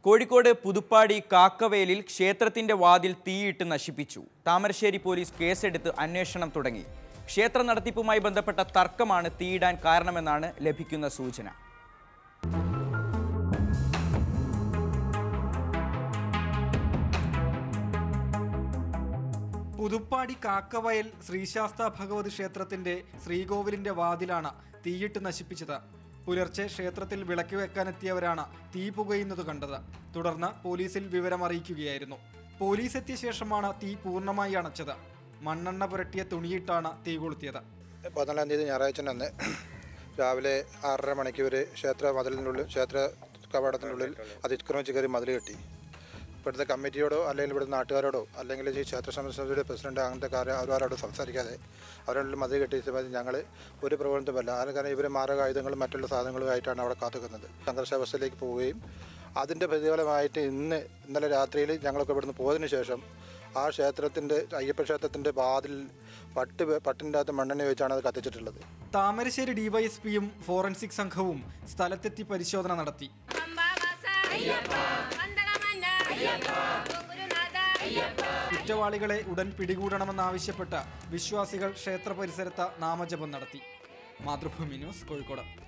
കോഴിക്കോട് പുതുപ്പാടി കാക്കവേലിൽ ക്ഷേത്രത്തിന്റെ വാതിൽ തീയിട്ട് നശിപ്പിച്ചു താമരശ്ശേരി പോലീസ് കേസെടുത്ത് അന്വേഷണം തുടങ്ങി ക്ഷേത്ര നടത്തിപ്പുമായി ബന്ധപ്പെട്ട തർക്കമാണ് തീയിടാൻ കാരണമെന്നാണ് ലഭിക്കുന്ന സൂചന പുതുപ്പാടി കാക്കവയൽ ശ്രീശാസ്ത ഭഗവതി ക്ഷേത്രത്തിന്റെ ശ്രീകോവിലിന്റെ വാതിലാണ് തീയിട്ട് നശിപ്പിച്ചത് പുലർച്ചെ ക്ഷേത്രത്തിൽ വിളക്ക് വെക്കാനെത്തിയവരാണ് തീ പുകയുന്നത് കണ്ടത് തുടർന്ന് പോലീസിൽ വിവരം അറിയിക്കുകയായിരുന്നു പോലീസ് എത്തിയ ശേഷമാണ് തീ പൂർണ്ണമായി അണച്ചത് മണ്ണെണ്ണ പുരട്ടിയ തുണിയിട്ടാണ് തീ കൊളുത്തിയത് പതിനാലാം തീയതി ഞായറാഴ്ച അന്ന് രാവിലെ ആറര മണിക്ക് ഒരു ക്ഷേത്ര മതിലിനുള്ളിൽ ക്ഷേത്ര കവാടത്തിനുള്ളിൽ അതിക്രമിച്ച് കയറി മതിൽ കെട്ടി ഇവിടുത്തെ കമ്മിറ്റിയോടോ അല്ലെങ്കിൽ ഇവിടുത്തെ നാട്ടുകാരോടോ അല്ലെങ്കിൽ ഈ ക്ഷേത്ര സമിതിയുടെ പ്രസിഡന്റ് അങ്ങനത്തെ കാര്യം അവരോടോ സംസാരിക്കാതെ അവരുടെ മതിൽ കെട്ടിയ സമയത്ത് ഞങ്ങൾ ഒരു പ്രവർത്തനമല്ല അത് കാരണം ഇവർ മാരകായുധങ്ങളും മറ്റുള്ള സാധനങ്ങളുമായിട്ടാണ് അവിടെ കാത്തുക്കുന്നത് സംഘർഷാവസ്ഥയിലേക്ക് പോവുകയും അതിൻ്റെ പ്രതിഫലമായിട്ട് ഇന്ന് ഇന്നലെ രാത്രിയിൽ ഞങ്ങളൊക്കെ ഇവിടുന്ന് പോയതിനു ശേഷം ആ ക്ഷേത്രത്തിൻ്റെ അയ്യപ്പ ക്ഷേത്രത്തിൻ്റെ വാതിൽ പട്ട് വെ- പട്ടിൻ്റെ അകത്ത് മണ്ണെണ്ണ വെച്ചാണ് അത് കത്തിച്ചിട്ടുള്ളത് താമരശ്ശേരി ഡിവൈഎസ്പിയും ഫോറൻസിക് സംഘവും സ്ഥലത്തെത്തി പരിശോധന നടത്തി പമ്പാവാസ വന്ദനമന്ന ഗുരുനാഥ കുറ്റവാളികളെ ഉടൻ പിടികൂടണമെന്നാവശ്യപ്പെട്ട് വിശ്വാസികൾ ക്ഷേത്ര പരിസരത്ത് നാമജപം നടത്തി മാതൃഭൂമി ന്യൂസ് കോഴിക്കോട്